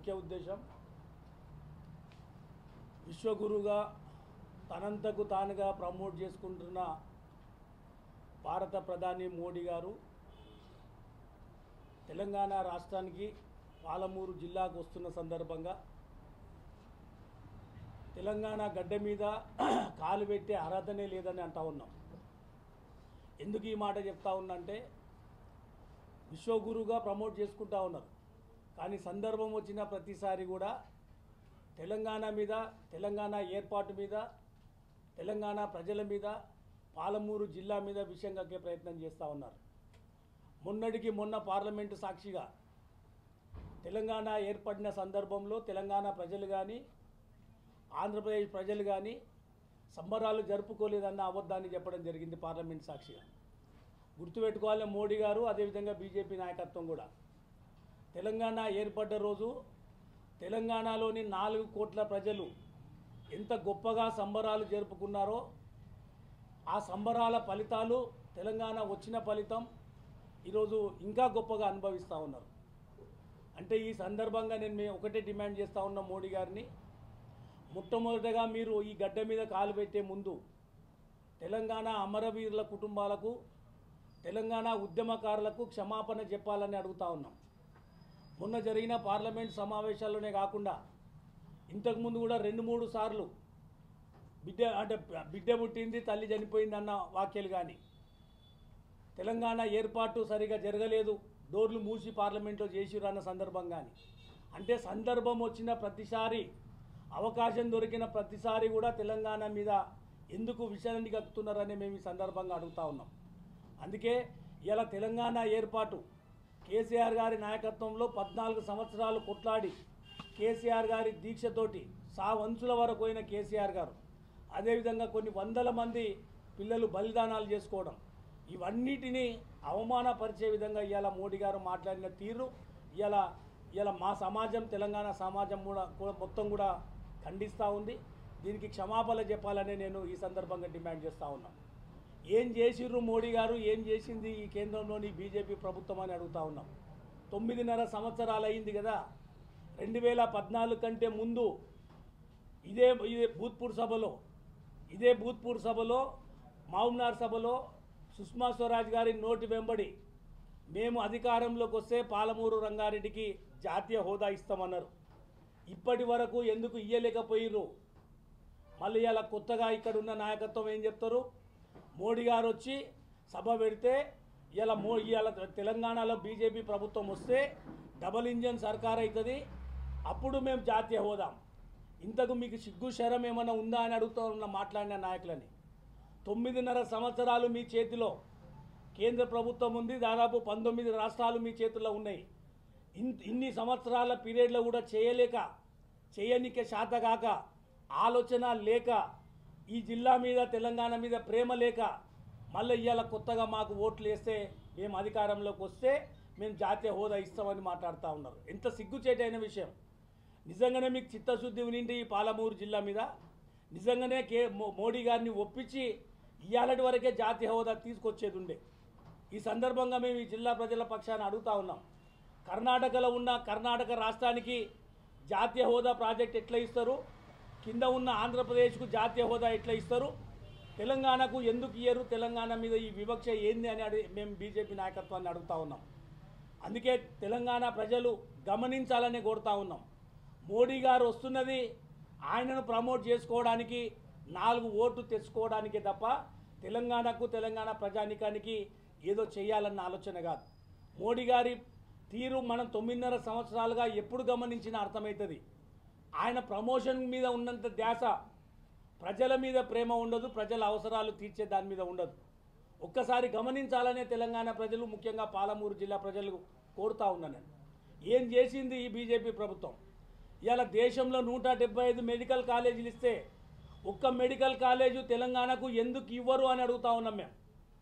ముఖ్య ఉద్దేశం విశ్వగురుగా తనంతకు తానుగా ప్రమోట్ చేసుకుంటున్న భారత ప్రధాని మోడీ గారు తెలంగాణ రాష్ట్రానికి పాలమూరు జిల్లాకు వస్తున్న సందర్భంగా తెలంగాణ గడ్డ మీద కాలు పెట్టే అర్హతనే లేదని అంటా ఉన్నాం ఎందుకు ఈ మాట చెప్తా ఉన్నంటే విశ్వగురుగా ప్రమోట్ చేసుకుంటా ఉన్నారు కానీ సందర్భం వచ్చిన ప్రతిసారి కూడా తెలంగాణ మీద తెలంగాణ ఏర్పాటు మీద తెలంగాణ ప్రజల మీద పాలమూరు జిల్లా మీద విషయం కక్కే ప్రయత్నం చేస్తూ ఉన్నారు మొన్నటికి మొన్న పార్లమెంటు సాక్షిగా తెలంగాణ ఏర్పడిన సందర్భంలో తెలంగాణ ప్రజలు కానీ ఆంధ్రప్రదేశ్ ప్రజలు కానీ సంబరాలు జరుపుకోలేదన్న అబద్ధాన్ని చెప్పడం జరిగింది పార్లమెంట్ సాక్షిగా గుర్తుపెట్టుకోవాలి మోడీ గారు అదేవిధంగా బీజేపీ నాయకత్వం కూడా తెలంగాణ ఏర్పడ్డ రోజు తెలంగాణలోని నాలుగు కోట్ల ప్రజలు ఎంత గొప్పగా సంబరాలు జరుపుకున్నారో ఆ సంబరాల ఫలితాలు తెలంగాణ వచ్చిన ఫలితం ఈరోజు ఇంకా గొప్పగా అనుభవిస్తూ ఉన్నారు అంటే ఈ సందర్భంగా నేను మే ఒకటే డిమాండ్ చేస్తూ ఉన్న మోడీ గారిని మొట్టమొదటగా మీరు ఈ గడ్డ మీద కాలు పెట్టే ముందు తెలంగాణ అమరవీరుల కుటుంబాలకు తెలంగాణ ఉద్యమకారులకు క్షమాపణ చెప్పాలని అడుగుతా ఉన్నాం మొన్న జరిగిన పార్లమెంట్ సమావేశాల్లోనే కాకుండా ఇంతకుముందు కూడా రెండు మూడు సార్లు బిడ్డ అంటే బిడ్డ పుట్టింది తల్లి చనిపోయింది అన్న వాక్యాలు కానీ తెలంగాణ ఏర్పాటు సరిగా జరగలేదు డోర్లు మూసి పార్లమెంట్లో చేసిరు అన్న సందర్భం కానీ అంటే సందర్భం వచ్చిన ప్రతిసారి అవకాశం దొరికిన ప్రతిసారి కూడా తెలంగాణ మీద ఎందుకు విషయాన్ని కక్కుతున్నారని మేము ఈ సందర్భంగా అడుగుతా ఉన్నాం అందుకే ఇలా తెలంగాణ ఏర్పాటు కేసీఆర్ గారి నాయకత్వంలో పద్నాలుగు సంవత్సరాలు కొట్లాడి కేసీఆర్ గారి దీక్షతోటి సా వంచుల వరకు పోయిన కేసీఆర్ గారు అదేవిధంగా కొన్ని వందల మంది పిల్లలు బలిదానాలు చేసుకోవడం ఇవన్నిటినీ అవమానపరిచే విధంగా ఇవాళ మోడీ గారు మాట్లాడిన తీరు ఇవాళ ఇవాళ మా సమాజం తెలంగాణ సమాజం కూడా కూడా మొత్తం కూడా ఖండిస్తూ ఉంది దీనికి క్షమాపణ చెప్పాలని నేను ఈ సందర్భంగా డిమాండ్ చేస్తూ ఉన్నాను ఏం చేసిర్రు మోడీ గారు ఏం చేసింది ఈ కేంద్రంలోని బీజేపీ ప్రభుత్వం అని అడుగుతా ఉన్నాం తొమ్మిదిన్నర సంవత్సరాలు అయింది కదా రెండు వేల పద్నాలుగు కంటే ముందు ఇదే ఇదే భూత్పూర్ సభలో ఇదే భూత్పూర్ సభలో మహమ్నార్ సభలో సుష్మా స్వరాజ్ గారి నోటి వెంబడి మేము అధికారంలోకి వస్తే పాలమూరు రంగారెడ్డికి జాతీయ హోదా ఇస్తామన్నారు ఇప్పటి వరకు ఎందుకు ఇయ్యలేకపోయిర్రు మళ్ళీ ఇలా కొత్తగా ఇక్కడ ఉన్న నాయకత్వం ఏం చెప్తారు మోడీ గారు వచ్చి సభ పెడితే ఇలా మో ఇవాళ తెలంగాణలో బీజేపీ ప్రభుత్వం వస్తే డబల్ ఇంజన్ సర్కార్ అవుతుంది అప్పుడు మేము జాతీయ హోదా ఇంతకు మీకు సిగ్గు శరం ఏమైనా ఉందా అని అడుగుతూ ఉన్న మాట్లాడిన నాయకులని తొమ్మిదిన్నర సంవత్సరాలు మీ చేతిలో కేంద్ర ప్రభుత్వం ఉంది దాదాపు పంతొమ్మిది రాష్ట్రాలు మీ చేతుల్లో ఉన్నాయి ఇన్ ఇన్ని సంవత్సరాల పీరియడ్లో కూడా చేయలేక చేయనికే శాతగాక ఆలోచన లేక ఈ జిల్లా మీద తెలంగాణ మీద ప్రేమ లేక మళ్ళీ ఇవాళ కొత్తగా మాకు ఓట్లు వేస్తే మేము అధికారంలోకి వస్తే మేము జాతీయ హోదా ఇస్తామని మాట్లాడుతూ ఉన్నారు ఎంత సిగ్గుచేటైన విషయం నిజంగానే మీకు చిత్తశుద్ధి ఉండింది ఈ పాలమూరు జిల్లా మీద నిజంగానే కే మో- మోడీ గారిని ఒప్పించి ఇవాళటి వరకే జాతీయ హోదా తీసుకొచ్చేది ఉండే ఈ సందర్భంగా మేము ఈ జిల్లా ప్రజల పక్షాన అడుగుతా ఉన్నాం కర్ణాటకలో ఉన్న కర్ణాటక రాష్ట్రానికి జాతీయ హోదా ప్రాజెక్ట్ ఎట్లా ఇస్తారు కింద ఉన్న ఆంధ్రప్రదేశ్కు జాతీయ హోదా ఎట్లా ఇస్తారు తెలంగాణకు ఎందుకు ఇయ్యరు తెలంగాణ మీద ఈ వివక్ష ఏంది అని అడిగి మేము బీజేపీ నాయకత్వాన్ని అడుగుతా ఉన్నాం అందుకే తెలంగాణ ప్రజలు గమనించాలని కోరుతా ఉన్నాం మోడీ గారు వస్తున్నది ఆయనను ప్రమోట్ చేసుకోవడానికి నాలుగు ఓట్లు తెచ్చుకోవడానికే తప్ప తెలంగాణకు తెలంగాణ ప్రజానికానికి ఏదో చేయాలన్న ఆలోచన కాదు మోడీ గారి తీరు మనం తొమ్మిదిన్నర సంవత్సరాలుగా ఎప్పుడు గమనించినా అర్థమవుతుంది ఆయన ప్రమోషన్ మీద ఉన్నంత ధ్యాస ప్రజల మీద ప్రేమ ఉండదు ప్రజల అవసరాలు తీర్చే దాని మీద ఉండదు ఒక్కసారి గమనించాలనే తెలంగాణ ప్రజలు ముఖ్యంగా పాలమూరు జిల్లా ప్రజలు కోరుతా ఉన్నాను నేను ఏం చేసింది ఈ బీజేపీ ప్రభుత్వం ఇవాళ దేశంలో నూట డెబ్బై ఐదు మెడికల్ కాలేజీలు ఇస్తే ఒక్క మెడికల్ కాలేజు తెలంగాణకు ఎందుకు ఇవ్వరు అని అడుగుతా ఉన్నాం మేము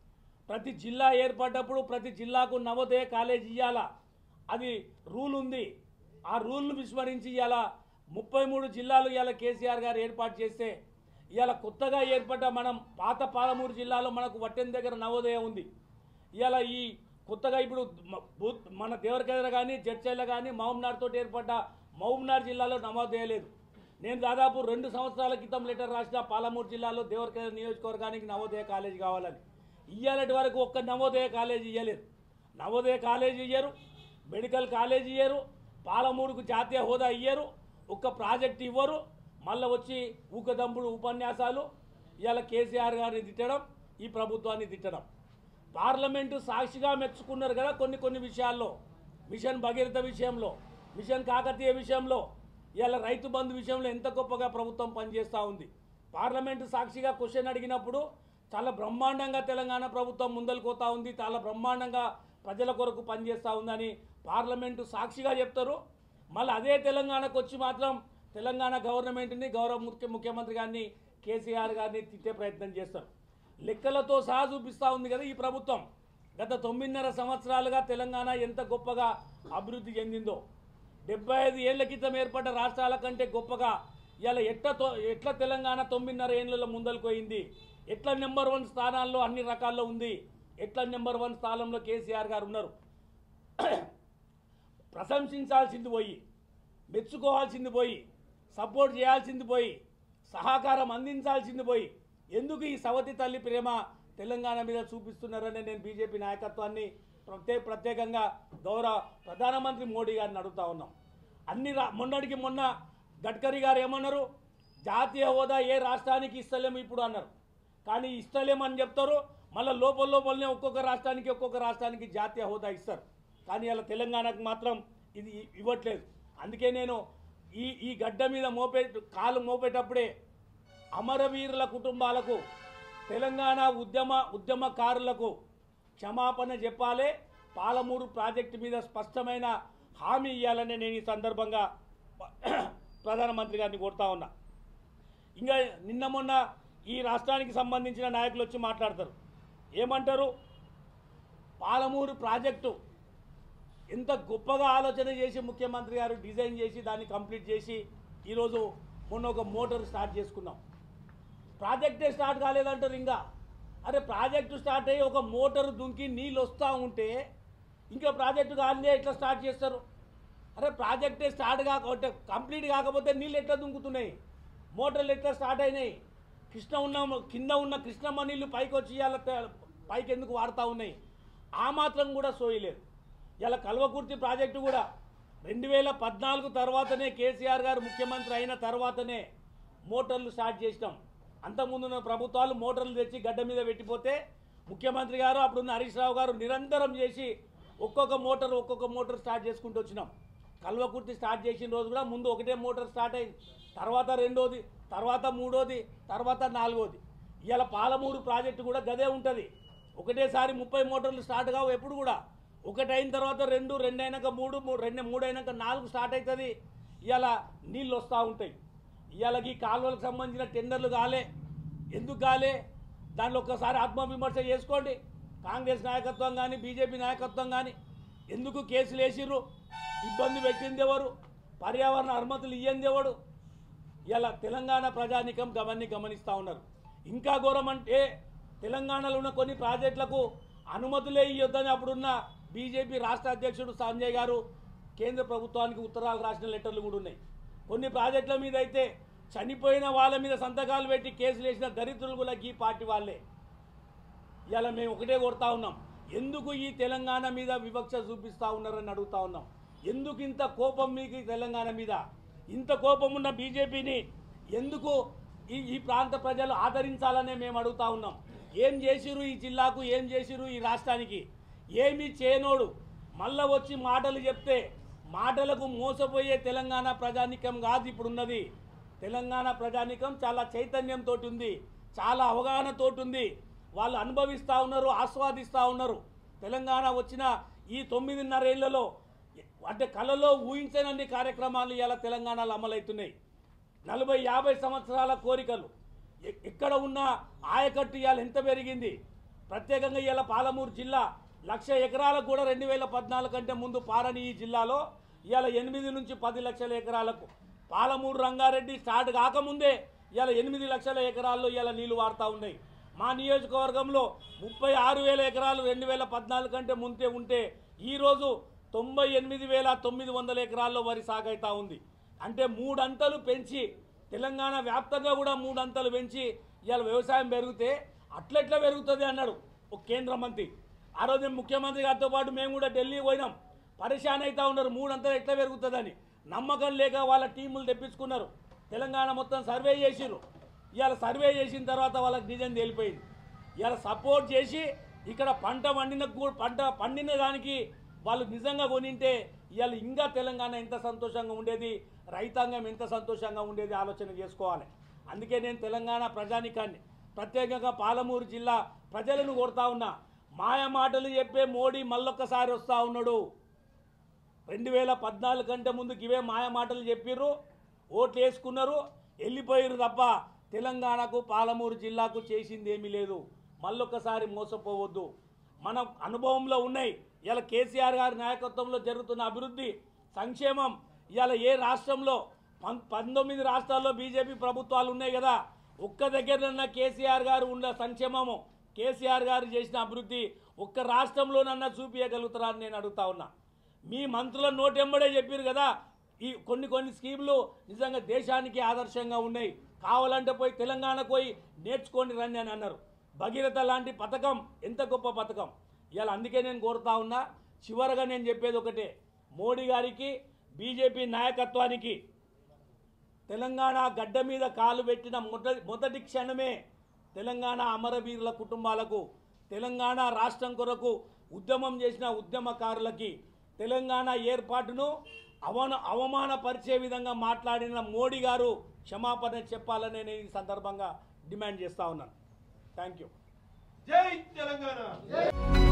ప్రతి జిల్లా ఏర్పడ్డప్పుడు ప్రతి జిల్లాకు నవోదయ కాలేజ్ ఇవ్వాలా అది రూల్ ఉంది ఆ రూల్ను విస్మరించి ఇవాళ ముప్పై మూడు జిల్లాలు ఇవాళ కేసీఆర్ గారు ఏర్పాటు చేస్తే ఇవాళ కొత్తగా ఏర్పడ్డ మనం పాత పాలమూరు జిల్లాలో మనకు వట్టెన్ దగ్గర నవోదయ ఉంది ఇవాళ ఈ కొత్తగా ఇప్పుడు మ- బూత్ మన దేవరకెదర కానీ జడ్చర్ల కానీ మహమ్నార్ తోటి ఏర్పడ్డ మహబూబ్నగర్ జిల్లాలో నమోదు చేయలేదు నేను దాదాపు రెండు సంవత్సరాల క్రితం లెటర్ రాసిన పాలమూరు జిల్లాలో దేవరకర నియోజకవర్గానికి నవోదయ కాలేజీ కావాలని ఇయ్యాలటి వరకు ఒక్క నవోదయ కాలేజీ ఇయ్యలేదు నవోదయ కాలేజీ ఇయ్యరు మెడికల్ కాలేజీ ఇయ్యరు పాలమూరుకు జాతీయ హోదా ఇయ్యరు ఒక్క ప్రాజెక్ట్ ఇవ్వరు మళ్ళీ వచ్చి ఊకదంపుడు ఉపన్యాసాలు ఇవాళ కేసీఆర్ గారిని తిట్టడం ఈ ప్రభుత్వాన్ని తిట్టడం పార్లమెంటు సాక్షిగా మెచ్చుకున్నారు కదా కొన్ని కొన్ని విషయాల్లో మిషన్ భగీరథ విషయంలో మిషన్ కాకతీయ విషయంలో ఇవాళ రైతు బంధు విషయంలో ఎంత గొప్పగా ప్రభుత్వం పనిచేస్తూ ఉంది పార్లమెంటు సాక్షిగా క్వశ్చన్ అడిగినప్పుడు చాలా బ్రహ్మాండంగా తెలంగాణ ప్రభుత్వం ముందలకు పోతా ఉంది చాలా బ్రహ్మాండంగా ప్రజల కొరకు పనిచేస్తూ ఉందని పార్లమెంటు సాక్షిగా చెప్తారు మళ్ళీ అదే తెలంగాణకు వచ్చి మాత్రం తెలంగాణ గవర్నమెంట్ని గౌరవ ముఖ్య ముఖ్యమంత్రి గారిని కేసీఆర్ గారిని తిట్టే ప్రయత్నం చేస్తారు లెక్కలతో సహా చూపిస్తూ ఉంది కదా ఈ ప్రభుత్వం గత తొమ్మిదిన్నర సంవత్సరాలుగా తెలంగాణ ఎంత గొప్పగా అభివృద్ధి చెందిందో డెబ్బై ఐదు ఏళ్ల క్రితం ఏర్పడ్డ రాష్ట్రాల కంటే గొప్పగా ఇలా ఎట్లా తొ- ఎట్లా తెలంగాణ తొమ్మిదిన్నర ఏళ్ళలో ముందలకు పోయింది ఎట్లా నెంబర్ వన్ స్థానాల్లో అన్ని రకాల్లో ఉంది ఎట్లా నెంబర్ వన్ స్థానంలో కేసీఆర్ గారు ఉన్నారు ప్రశంసించాల్సింది పోయి మెచ్చుకోవాల్సింది పోయి సపోర్ట్ చేయాల్సింది పోయి సహకారం అందించాల్సింది పోయి ఎందుకు ఈ సవతి తల్లి ప్రేమ తెలంగాణ మీద చూపిస్తున్నారని నేను బీజేపీ నాయకత్వాన్ని ప్రత్యేక ప్రత్యేకంగా గౌరవ ప్రధానమంత్రి మోడీ గారిని అడుగుతా ఉన్నాం అన్ని రా మొన్నటికి మొన్న గడ్కరీ గారు ఏమన్నారు జాతీయ హోదా ఏ రాష్ట్రానికి ఇస్తలేము ఇప్పుడు అన్నారు కానీ ఇస్తలేమని చెప్తారు మళ్ళీ లోపల లోపలనే ఒక్కొక్క రాష్ట్రానికి ఒక్కొక్క రాష్ట్రానికి జాతీయ హోదా ఇస్తారు కానీ అలా తెలంగాణకు మాత్రం ఇది ఇవ్వట్లేదు అందుకే నేను ఈ ఈ గడ్డ మీద మోపే కాలు మోపేటప్పుడే అమరవీరుల కుటుంబాలకు తెలంగాణ ఉద్యమ ఉద్యమకారులకు క్షమాపణ చెప్పాలి పాలమూరు ప్రాజెక్టు మీద స్పష్టమైన హామీ ఇవ్వాలని నేను ఈ సందర్భంగా ప్రధానమంత్రి గారిని కోరుతా ఉన్నా ఇంకా నిన్న మొన్న ఈ రాష్ట్రానికి సంబంధించిన నాయకులు వచ్చి మాట్లాడతారు ఏమంటారు పాలమూరు ప్రాజెక్టు ఎంత గొప్పగా ఆలోచన చేసి ముఖ్యమంత్రి గారు డిజైన్ చేసి దాన్ని కంప్లీట్ చేసి ఈరోజు మొన్న ఒక మోటార్ స్టార్ట్ చేసుకున్నాం ప్రాజెక్టే స్టార్ట్ కాలేదంటారు ఇంకా అరే ప్రాజెక్టు స్టార్ట్ అయ్యి ఒక మోటార్ దుంకి నీళ్ళు వస్తూ ఉంటే ఇంకా ప్రాజెక్టు కాదే ఎట్లా స్టార్ట్ చేస్తారు అరే ప్రాజెక్టే స్టార్ట్ కాకపోతే కంప్లీట్ కాకపోతే నీళ్ళు ఎట్లా దుంకుతున్నాయి మోటార్లు ఎట్లా స్టార్ట్ అయినాయి కృష్ణ ఉన్న కింద ఉన్న కృష్ణమ్మ నీళ్ళు పైకి వచ్చి ఇవాళ తే- పైకి ఎందుకు వాడుతూ ఉన్నాయి ఆ మాత్రం కూడా సోయలేదు ఇలా కల్వకుర్తి ప్రాజెక్టు కూడా రెండు వేల పద్నాలుగు తర్వాతనే కేసీఆర్ గారు ముఖ్యమంత్రి అయిన తర్వాతనే మోటార్లు స్టార్ట్ చేసినాం అంతకుముందు ఉన్న ప్రభుత్వాలు మోటార్లు తెచ్చి గడ్డ మీద పెట్టిపోతే ముఖ్యమంత్రి గారు అప్పుడున్న హరీష్ రావు గారు నిరంతరం చేసి ఒక్కొక్క మోటార్ ఒక్కొక్క మోటార్ స్టార్ట్ చేసుకుంటూ వచ్చినాం కల్వకుర్తి స్టార్ట్ చేసిన రోజు కూడా ముందు ఒకటే మోటార్ స్టార్ట్ అయింది తర్వాత రెండోది తర్వాత మూడోది తర్వాత నాలుగోది ఇవాళ పాలమూరు ప్రాజెక్టు కూడా గదే ఉంటుంది ఒకటేసారి ముప్పై మోటార్లు స్టార్ట్ కావు ఎప్పుడు కూడా ఒకటి అయిన తర్వాత రెండు రెండు అయినాక మూడు మూడు రెండు మూడు అయినాక నాలుగు స్టార్ట్ అవుతుంది ఇవాళ నీళ్ళు వస్తూ ఉంటాయి ఇవాళ ఈ కాలువలకు సంబంధించిన టెండర్లు కాలే ఎందుకు కాలే దానిలో ఒక్కసారి ఆత్మవిమర్శ చేసుకోండి కాంగ్రెస్ నాయకత్వం కానీ బీజేపీ నాయకత్వం కానీ ఎందుకు కేసులు వేసిర్రు ఇబ్బంది పెట్టింది ఎవరు పర్యావరణ అనుమతులు ఇయ్యంది ఎవడు ఇలా తెలంగాణ ప్రజానికం గమన్ని గమనిస్తూ ఉన్నారు ఇంకా ఘోరం అంటే తెలంగాణలో ఉన్న కొన్ని ప్రాజెక్టులకు అనుమతులే ఇవ్వద్దని అప్పుడున్న బీజేపీ రాష్ట్ర అధ్యక్షుడు సంజయ్ గారు కేంద్ర ప్రభుత్వానికి ఉత్తరాలు రాసిన లెటర్లు కూడా ఉన్నాయి కొన్ని ప్రాజెక్టుల మీద అయితే చనిపోయిన వాళ్ళ మీద సంతకాలు పెట్టి కేసులు వేసిన దరిద్రులు కూడా ఈ పార్టీ వాళ్ళే ఇవాళ మేము ఒకటే కొడతా ఉన్నాం ఎందుకు ఈ తెలంగాణ మీద వివక్ష చూపిస్తూ ఉన్నారని అడుగుతా ఉన్నాం ఎందుకు ఇంత కోపం మీకు ఈ తెలంగాణ మీద ఇంత కోపం ఉన్న బీజేపీని ఎందుకు ఈ ఈ ప్రాంత ప్రజలు ఆదరించాలనే మేము అడుగుతా ఉన్నాం ఏం చేసిరు ఈ జిల్లాకు ఏం చేసిరు ఈ రాష్ట్రానికి ఏమీ చేయనోడు మళ్ళా వచ్చి మాటలు చెప్తే మాటలకు మోసపోయే తెలంగాణ ప్రజానికం కాదు ఇప్పుడున్నది తెలంగాణ ప్రజానికం చాలా చైతన్యంతో ఉంది చాలా అవగాహనతో ఉంది వాళ్ళు అనుభవిస్తూ ఉన్నారు ఆస్వాదిస్తూ ఉన్నారు తెలంగాణ వచ్చిన ఈ తొమ్మిదిన్నర ఏళ్లలో అంటే కళలో ఊహించనన్ని కార్యక్రమాలు ఇవాళ తెలంగాణలో అమలవుతున్నాయి నలభై యాభై సంవత్సరాల కోరికలు ఎ- ఎక్కడ ఉన్న ఆయకట్టు ఇవాళ ఎంత పెరిగింది ప్రత్యేకంగా ఇవాళ పాలమూరు జిల్లా లక్ష ఎకరాలకు కూడా రెండు వేల పద్నాలుగు కంటే ముందు పారని ఈ జిల్లాలో ఇవాళ ఎనిమిది నుంచి పది లక్షల ఎకరాలకు పాలమూరు రంగారెడ్డి స్టార్ట్ కాకముందే ఇవాళ ఎనిమిది లక్షల ఎకరాల్లో ఇవాళ నీళ్లు వాడుతూ ఉన్నాయి మా నియోజకవర్గంలో ముప్పై ఆరు వేల ఎకరాలు రెండు వేల పద్నాలుగు కంటే ముందే ఉంటే ఈరోజు తొంభై ఎనిమిది వేల తొమ్మిది వందల ఎకరాల్లో వరి సాగైతా ఉంది అంటే మూడంతలు పెంచి తెలంగాణ వ్యాప్తంగా కూడా మూడంతలు పెంచి ఇవాళ వ్యవసాయం పెరిగితే అట్లెట్లా పెరుగుతుంది అన్నాడు ఒక కేంద్ర మంత్రి ఆ రోజు ముఖ్యమంత్రి గారితో పాటు మేము కూడా ఢిల్లీ పోయినాం పరిశాన్ అవుతా ఉన్నారు మూడంతలు ఎట్లా పెరుగుతుందని నమ్మకం లేక వాళ్ళ టీములు తెప్పించుకున్నారు తెలంగాణ మొత్తం సర్వే చేసిర్రు ఇవాళ సర్వే చేసిన తర్వాత వాళ్ళకి నిజం తేలిపోయింది ఇవాళ సపోర్ట్ చేసి ఇక్కడ పంట పండిన కూ- పంట పండిన దానికి వాళ్ళు నిజంగా కొనింటే ఇవాళ ఇంకా తెలంగాణ ఎంత సంతోషంగా ఉండేది రైతాంగం ఎంత సంతోషంగా ఉండేది ఆలోచన చేసుకోవాలి అందుకే నేను తెలంగాణ ప్రజానికాన్ని ప్రత్యేకంగా పాలమూరు జిల్లా ప్రజలను కోరుతా ఉన్నా మాయ మాటలు చెప్పే మోడీ మళ్ళొక్కసారి వస్తూ ఉన్నాడు రెండు వేల పద్నాలుగు కంటే ముందుకు ఇవే మాయ మాటలు చెప్పిర్రు ఓట్లు వేసుకున్నారు వెళ్ళిపోయారు తప్ప తెలంగాణకు పాలమూరు జిల్లాకు చేసింది ఏమీ లేదు మళ్ళొక్కసారి మోసపోవద్దు మన అనుభవంలో ఉన్నాయి ఇలా కేసీఆర్ గారి నాయకత్వంలో జరుగుతున్న అభివృద్ధి సంక్షేమం ఇవాళ ఏ రాష్ట్రంలో పం- పంతొమ్మిది రాష్ట్రాల్లో బీజేపీ ప్రభుత్వాలు ఉన్నాయి కదా ఒక్క దగ్గరనన్నా కేసీఆర్ గారు ఉన్న సంక్షేమము కేసీఆర్ గారు చేసిన అభివృద్ధి ఒక్క రాష్ట్రంలోనన్నా చూపించగలుగుతారా అని నేను అడుగుతా ఉన్నా మీ మంత్రుల నోటెంబడే చెప్పారు కదా ఈ కొన్ని కొన్ని స్కీములు నిజంగా దేశానికి ఆదర్శంగా ఉన్నాయి కావాలంటే పోయి తెలంగాణకు పోయి నేర్చుకొని రండి అని అన్నారు భగీరథ లాంటి పథకం ఎంత గొప్ప పథకం ఇవాళ అందుకే నేను కోరుతా ఉన్నా చివరగా నేను చెప్పేది ఒకటే మోడీ గారికి బీజేపీ నాయకత్వానికి తెలంగాణ గడ్డ మీద కాలు పెట్టిన మొదటి మొదటి క్షణమే తెలంగాణ అమరవీరుల కుటుంబాలకు తెలంగాణ రాష్ట్రం కొరకు ఉద్యమం చేసిన ఉద్యమకారులకి తెలంగాణ ఏర్పాటును అవన అవమానపరిచే విధంగా మాట్లాడిన మోడీ గారు క్షమాపణ చెప్పాలని నేను ఈ సందర్భంగా డిమాండ్ చేస్తా ఉన్నాను థ్యాంక్ యూ జై తెలంగాణ